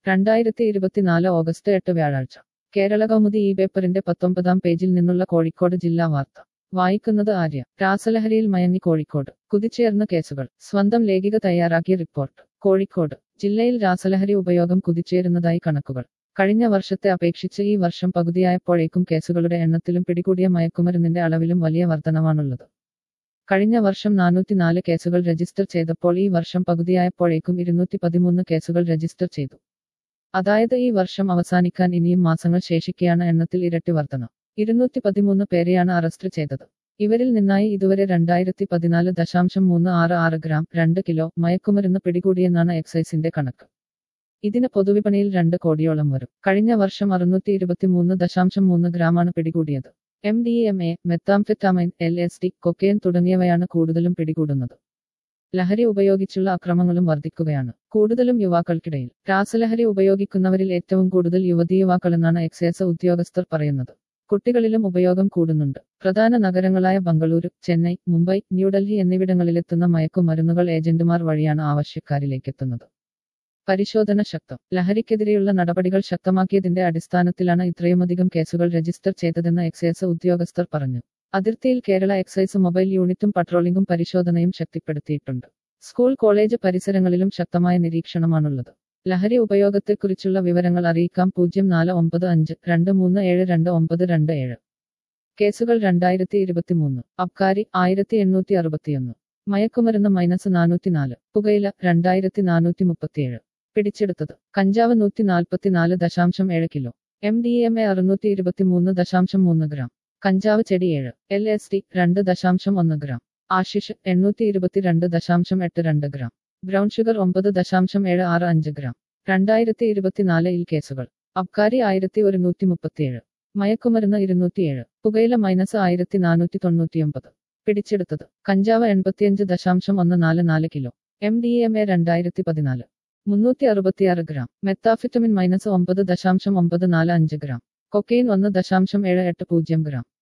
രണ്ടായിരത്തി ഇരുപത്തിനാല് ഓഗസ്റ്റ് എട്ട് വ്യാഴാഴ്ച കേരള കൗമുദി ഈ പേപ്പറിന്റെ പത്തൊമ്പതാം പേജിൽ നിന്നുള്ള കോഴിക്കോട് ജില്ലാ വാർത്ത വായിക്കുന്നത് ആര്യ രാസലഹരിയിൽ മയങ്ങി കോഴിക്കോട് കുതിച്ചുയർന്ന കേസുകൾ സ്വന്തം ലേഖിക തയ്യാറാക്കിയ റിപ്പോർട്ട് കോഴിക്കോട് ജില്ലയിൽ രാസലഹരി ഉപയോഗം കുതിച്ചുയരുന്നതായി കണക്കുകൾ കഴിഞ്ഞ വർഷത്തെ അപേക്ഷിച്ച് ഈ വർഷം പകുതിയായപ്പോഴേക്കും കേസുകളുടെ എണ്ണത്തിലും പിടികൂടിയ മയക്കുമരുന്നിന്റെ അളവിലും വലിയ വർധനവാണുള്ളത് കഴിഞ്ഞ വർഷം നാനൂറ്റിനാല് കേസുകൾ രജിസ്റ്റർ ചെയ്തപ്പോൾ ഈ വർഷം പകുതിയായപ്പോഴേക്കും ഇരുന്നൂറ്റി പതിമൂന്ന് കേസുകൾ രജിസ്റ്റർ ചെയ്തു അതായത് ഈ വർഷം അവസാനിക്കാൻ ഇനിയും മാസങ്ങൾ ശേഷിക്കെയാണ് എണ്ണത്തിൽ ഇരട്ടി വർധന ഇരുന്നൂറ്റി പതിമൂന്ന് പേരെയാണ് അറസ്റ്റ് ചെയ്തത് ഇവരിൽ നിന്നായി ഇതുവരെ രണ്ടായിരത്തി പതിനാല് ദശാംശം മൂന്ന് ആറ് ആറ് ഗ്രാം രണ്ട് കിലോ മയക്കുമരുന്ന് പിടികൂടിയെന്നാണ് എക്സൈസിന്റെ കണക്ക് ഇതിന് പൊതുവിപണിയിൽ രണ്ട് കോടിയോളം വരും കഴിഞ്ഞ വർഷം അറുന്നൂറ്റി ഇരുപത്തിമൂന്ന് ദശാംശം മൂന്ന് ഗ്രാമാണ് പിടികൂടിയത് M D M A methamphetamine L S D cocaine തുടങ്ങിയവയാണ് കൂടുതലും പിടികൂടുന്നത് ലഹരി ഉപയോഗിച്ചുള്ള അക്രമങ്ങളും വർദ്ധിക്കുകയാണ് കൂടുതലും യുവാക്കൾക്കിടയിൽ രാസലഹരി ഉപയോഗിക്കുന്നവരിൽ ഏറ്റവും കൂടുതൽ യുവതി യുവാക്കളെന്നാണ് എക്സൈസ് ഉദ്യോഗസ്ഥർ പറയുന്നത് കുട്ടികളിലും ഉപയോഗം കൂടുന്നുണ്ട് പ്രധാന നഗരങ്ങളായ ബംഗളൂരു ചെന്നൈ മുംബൈ ന്യൂഡൽഹി എന്നിവിടങ്ങളിലെത്തുന്ന മയക്കുമരുന്നുകൾ ഏജന്റുമാർ വഴിയാണ് ആവശ്യക്കാരിലേക്കെത്തുന്നത് പരിശോധന ശക്തം ലഹരിക്കെതിരെയുള്ള നടപടികൾ ശക്തമാക്കിയതിന്റെ അടിസ്ഥാനത്തിലാണ് ഇത്രയുമധികം കേസുകൾ രജിസ്റ്റർ ചെയ്തതെന്ന് എക്സൈസ് ഉദ്യോഗസ്ഥർ പറഞ്ഞു അതിർത്തിയിൽ കേരള എക്സൈസ് മൊബൈൽ യൂണിറ്റും പട്രോളിംഗും പരിശോധനയും ശക്തിപ്പെടുത്തിയിട്ടുണ്ട് സ്കൂൾ കോളേജ് പരിസരങ്ങളിലും ശക്തമായ നിരീക്ഷണമാണുള്ളത് ലഹരി ഉപയോഗത്തെക്കുറിച്ചുള്ള വിവരങ്ങൾ അറിയിക്കാം പൂജ്യം നാല് ഒമ്പത് അഞ്ച് രണ്ട് മൂന്ന് ഏഴ് രണ്ട് ഒമ്പത് രണ്ട് ഏഴ് കേസുകൾ രണ്ടായിരത്തി ഇരുപത്തിമൂന്ന് അബ്കാരി ആയിരത്തി എണ്ണൂറ്റി അറുപത്തിയൊന്ന് മയക്കുമരുന്ന് മൈനസ് നാനൂറ്റിനാല് പുകയില രണ്ടായിരത്തി നാനൂറ്റി മുപ്പത്തിയേഴ് പിടിച്ചെടുത്തത് കഞ്ചാവ് നൂറ്റി നാൽപ്പത്തിനാല് ദശാംശം ഏഴ് kilo M D M A അറുന്നൂറ്റി ഇരുപത്തിമൂന്ന് ദശാംശം മൂന്ന് ഗ്രാം കഞ്ചാവ് ചെടി ഏഴ് എൽ എസ് ഡി രണ്ട് ദശാംശം ഒന്ന് ഗ്രാം ആശിഷ് എണ്ണൂറ്റി ഇരുപത്തിരണ്ട് ദശാംശം എട്ട് രണ്ട് ഗ്രാം ബ്രൗൺ ഷുഗർ ഒമ്പത് ദശാംശം ഏഴ് ആറ് അഞ്ച് ഗ്രാം രണ്ടായിരത്തി ഇരുപത്തിനാലിൽ കേസുകൾ അബ്കാരി ആയിരത്തി ഒരുന്നൂറ്റി മുപ്പത്തിയേഴ് മയക്കുമരുന്ന് ഇരുന്നൂറ്റിയേഴ് പുകയില മൈനസ് ആയിരത്തി നാനൂറ്റി തൊണ്ണൂറ്റിയൊമ്പത് പിടിച്ചെടുത്തത് കഞ്ചാവ് എൺപത്തിയഞ്ച് ദശാംശം ഒന്ന് നാല് നാല് kilo M D M A രണ്ടായിരത്തി പതിനാല് മുന്നൂറ്റി അറുപത്തിയാറ് ഗ്രാം മെത്താഫിറ്റമിൻ മൈനസ് ഒമ്പത് ദശാംശം ഒമ്പത് നാല് അഞ്ച് ഗ്രാം കൊക്കെയിൻ ഒന്ന് ദശാംശം ഏഴ് എട്ട് പൂജ്യം ഗ്രാം